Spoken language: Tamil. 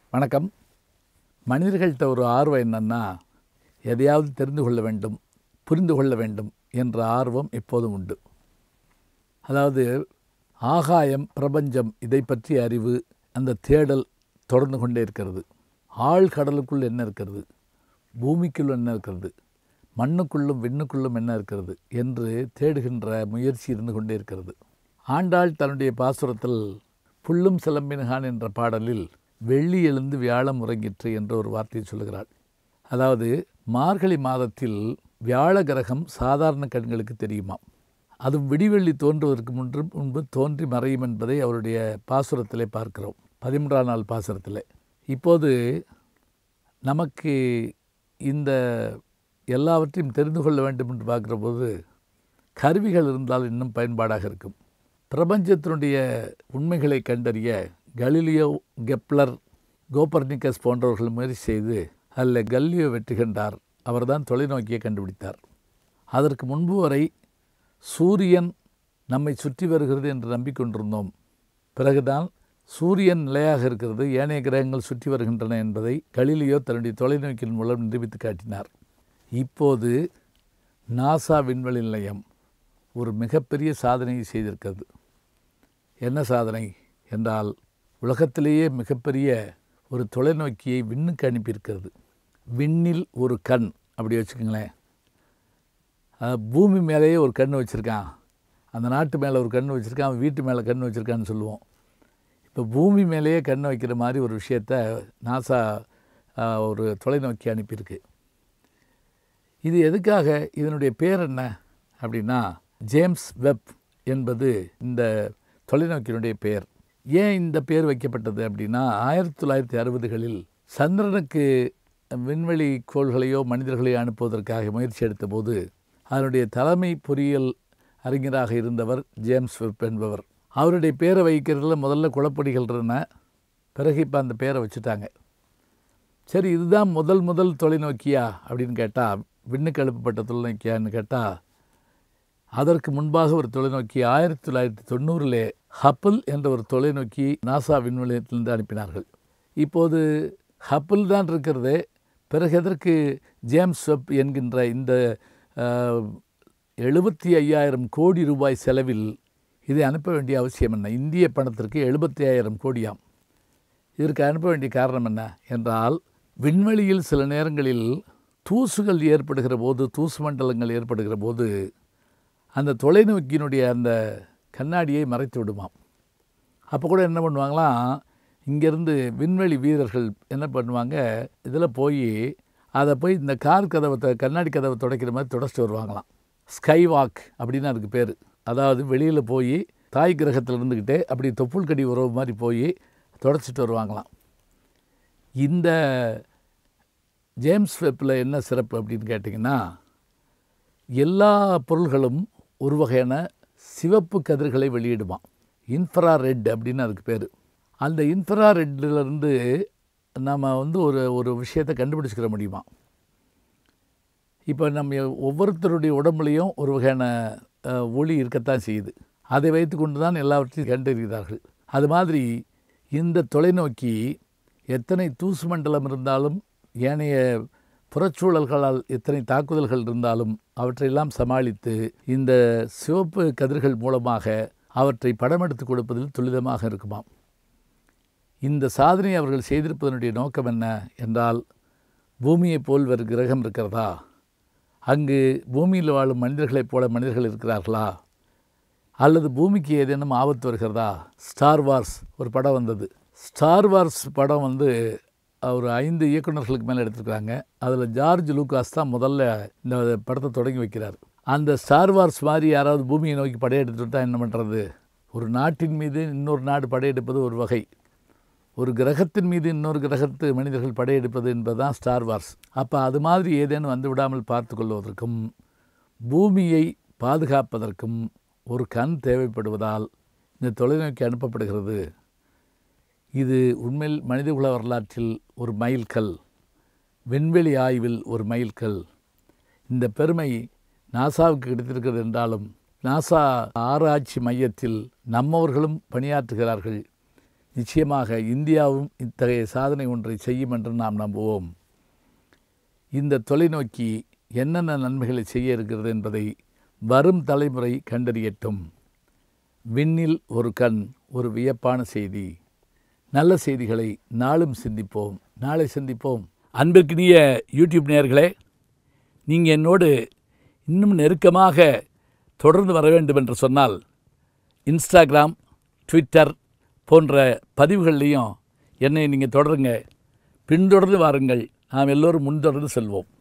வணக்கம் மனிதர்கள்ட்ட ஒரு ஆர்வம் என்னன்னா எதையாவது தெரிந்து கொள்ள வேண்டும் புரிந்து கொள்ள வேண்டும் என்ற ஆர்வம் எப்போதும் உண்டு அதாவது ஆகாயம் பிரபஞ்சம் இதை பற்றிய அறிவு அந்த தேடல் தொடர்ந்து கொண்டே இருக்கிறது ஆழ்கடலுக்குள் என்ன இருக்கிறது பூமிக்குள் என்ன இருக்கிறது மண்ணுக்குள்ளும் விண்ணுக்குள்ளும் என்ன இருக்கிறது என்று தேடுகின்ற முயற்சி இருந்து கொண்டே இருக்கிறது ஆண்டாள் தன்னுடைய பாசுரத்தில் புல்லும் சிலம்பினகான் என்ற பாடலில் வெள்ளி எழுந்து வியாழம் உறங்கிற்று என்ற ஒரு வார்த்தையை சொல்லுகிறாள் அதாவது மார்கழி மாதத்தில் வியாழ கிரகம் சாதாரண கண்களுக்கு தெரியுமாம் அது விடிவெள்ளி தோன்றுவதற்கு முன்பு முன்பு தோன்றி மறையும் என்பதை அவருடைய பாசுரத்திலே பார்க்கிறோம் பதிமூன்றாம் நாள் பாசுரத்தில் இப்போது நமக்கு இந்த எல்லாவற்றையும் தெரிந்து கொள்ள வேண்டும் என்று பார்க்குற போது கருவிகள் இருந்தால் இன்னும் பயன்பாடாக இருக்கும் பிரபஞ்சத்தினுடைய உண்மைகளை கண்டறிய கலிலியோ கெப்லர் கோபர்னிக்கஸ் போன்றவர்கள் முயற்சி செய்து அதில் கல்லியோ வெற்றி கண்டார் அவர்தான் தொலைநோக்கியை கண்டுபிடித்தார் அதற்கு முன்பு வரை சூரியன் நம்மை சுற்றி வருகிறது என்று நம்பிக்கொண்டிருந்தோம் பிறகுதான் சூரியன் நிலையாக இருக்கிறது ஏனைய கிரகங்கள் சுற்றி வருகின்றன என்பதை கலிலியோ தன்னுடைய தொலைநோக்கின் மூலம் நிரூபித்து காட்டினார் இப்போது நாசா விண்வெளி நிலையம் ஒரு மிகப்பெரிய சாதனையை செய்திருக்கிறது என்ன சாதனை என்றால் உலகத்திலேயே மிகப்பெரிய ஒரு தொலைநோக்கியை விண்ணுக்கு அனுப்பியிருக்கிறது விண்ணில் ஒரு கண் அப்படி வச்சுக்கோங்களேன் அஹ், பூமி மேலேயே ஒரு கண் வச்சுருக்கான் அந்த நாட்டு மேலே ஒரு கண் வச்சுருக்கான் அவன் வீட்டு மேலே கண் வச்சுருக்கான்னு சொல்லுவோம் இப்போ பூமி மேலேயே கண் வைக்கிற மாதிரி ஒரு விஷயத்த நாசா அஹ், ஒரு தொலைநோக்கி அனுப்பியிருக்கு இது எதுக்காக இதனுடைய பேர் என்ன அப்படின்னா ஜேம்ஸ் வெப் என்பது இந்த தொலைநோக்கியினுடைய பெயர் ஏன் இந்த பேர் வைக்கப்பட்டது அப்படின்னா ஆயிரத்தி தொள்ளாயிரத்தி அறுபதுகளில் சந்திரனுக்கு விண்வெளி கோள்களையோ மனிதர்களையோ அனுப்புவதற்காக முயற்சி எடுத்தபோது அதனுடைய தலைமை பொறியியல் அறிஞராக இருந்தவர் ஜேம்ஸ் வெப் என்பவர் அவருடைய பேரை வைக்கிறதுல முதல்ல குழப்படிகள் இருந்தன பிறகு இப்போ அந்த பேரை வச்சுட்டாங்க சரி இதுதான் முதல் முதல் தொலைநோக்கியா அப்படின்னு கேட்டால் விண்ணுக்கு எழுப்பப்பட்ட தொலைநோக்கியான்னு கேட்டால் அதற்கு முன்பாக ஒரு தொலைநோக்கி ஆயிரத்தி தொள்ளாயிரத்தி தொண்ணூறிலே ஹப்பிள் என்ற ஒரு தொலைநோக்கி நாசா விண்வெளியத்திலிருந்து அனுப்பினார்கள் இப்போது ஹப்பிள் தான் இருக்கிறது பிறகு எதற்கு ஜேம்ஸ் வெப் என்கின்ற இந்த எழுபத்தி ஐயாயிரம் கோடி ரூபாய் செலவில் இதை அனுப்ப வேண்டிய அவசியம் என்ன இந்திய பணத்திற்கு எழுபத்தி ஐயாயிரம் கோடியாம் இதற்கு அனுப்ப வேண்டிய காரணம் என்ன என்றால் விண்வெளியில் சில நேரங்களில் தூசுகள் ஏற்படுகிற போது தூசு மண்டலங்கள் ஏற்படுகிற போது அந்த தொலைநோக்கியினுடைய அந்த கண்ணாடியை மறைத்து விடுமாம் அப்போ கூட என்ன பண்ணுவாங்களாம் இங்கேருந்து விண்வெளி வீரர்கள் என்ன பண்ணுவாங்க இதில் போய் அதை போய் இந்த கார் கதவை த- கண்ணாடி கதவை துடைக்கிற மாதிரி துடைச்சிட்டு வருவாங்களாம் ஸ்கை வாக் அப்படின்னு அதுக்கு பேர் அதாவது வெளியில் போய் தாய் கிரகத்தில் இருந்துக்கிட்டே அப்படி தொப்புள் கடி உறவு மாதிரி போய் துடைச்சிட்டு வருவாங்களாம் இந்த ஜேம்ஸ் வெப்பில் என்ன சிறப்பு அப்படின்னு கேட்டிங்கன்னா எல்லா பொருள்களும் ஒரு வகையான சிவப்பு கதிர்களை வெளியிடுமா இன்ஃப்ரா ரெட் அப்படின்னு அதுக்கு பேர் அந்த இன்ஃப்ரா ரெட்டிலிருந்து நம்ம வந்து ஒரு ஒரு விஷயத்தை கண்டுபிடிச்சிக்கிற முடியுமா இப்போ நம்ம ஒவ்வொருத்தருடைய உடம்புலையும் ஒரு வகையான அஹ், ஒளி இருக்கத்தான் செய்யுது அதை வைத்துக்கொண்டு தான் எல்லாவற்றையும் கண்டறிகிறார்கள் அது மாதிரி இந்த தொலைநோக்கி எத்தனை தூசு மண்டலம் இருந்தாலும் ஏனைய புறச்சூழல்களால் எத்தனை தாக்குதல்கள் இருந்தாலும் அவற்றையெல்லாம் சமாளித்து இந்த சிவப்பு கதிர்கள் மூலமாக அவற்றை படமெடுத்து கொடுப்பதில் துரிதமாக இருக்குமாம் இந்த சாதனை அவர்கள் செய்திருப்பதனுடைய நோக்கம் என்ன என்றால் பூமியைப் போல் வேறு கிரகம் இருக்கிறதா அங்கு பூமியில் வாழும் மனிதர்களைப் போல மனிதர்கள் இருக்கிறார்களா அல்லது பூமிக்கு ஏதேனும் ஆபத்து வருகிறதா ஸ்டார் வார்ஸ் ஒரு படம் வந்தது ஸ்டார் வார்ஸ் படம் வந்து ஒரு ஐந்து இயக்குனர்களுக்கு மேலே எடுத்திருக்கிறாங்க அதில் ஜார்ஜ் லூகாஸ் தான் முதல்ல இந்த படத்தை தொடங்கி வைக்கிறார் அந்த ஸ்டார் வார்ஸ் மாதிரி யாராவது பூமியை நோக்கி படையெடுத்து விட்டால் என்ன பண்ணுறது ஒரு நாட்டின் மீது இன்னொரு நாடு படையெடுப்பது ஒரு வகை ஒரு கிரகத்தின் மீது இன்னொரு கிரகத்து மனிதர்கள் படையெடுப்பது என்பதுதான் ஸ்டார் வார்ஸ் அப்போ அது மாதிரி ஏதேனும் வந்து விடாமல் பார்த்து கொள்வதற்கும் பூமியை பாதுகாப்பதற்கும் ஒரு கண் தேவைப்படுவதால் இந்த தொலைநோக்கி அனுப்பப்படுகிறது இது உண்மையில் மனிதகுல வரலாற்றில் ஒரு மைல்கல் விண்வெளி ஆய்வில் ஒரு மைல்கல் இந்த பெருமை நாசாவுக்கு கிடைத்திருக்கிறது என்றாலும் நாசா ஆராய்ச்சி மையத்தில் நம்மவர்களும் பணியாற்றுகிறார்கள் நிச்சயமாக இந்தியாவும் இத்தகைய சாதனை ஒன்றை செய்யும் என்று நாம் நம்புவோம் இந்த தொலைநோக்கி என்னென்ன நன்மைகளை செய்ய இருக்கிறது என்பதை வரும் தலைமுறை கண்டறியட்டும் விண்ணில் ஒரு கண் ஒரு வியப்பான செய்தி நல்ல செய்திகளை நாளும் சிந்திப்போம் நாளை சந்திப்போம் அன்பிற்கினிய யூடியூப் நேயர்களே நீங்கள் என்னோடு இன்னும் நெருக்கமாக தொடர்ந்து வர வேண்டும் என்று சொன்னால் இன்ஸ்டாகிராம் ட்விட்டர் போன்ற பதிவுகள்லையும் என்னை நீங்கள் தொடருங்க பின்தொடர்ந்து வாருங்கள் நாம் எல்லோரும் முன்தொடர்ந்து செல்வோம்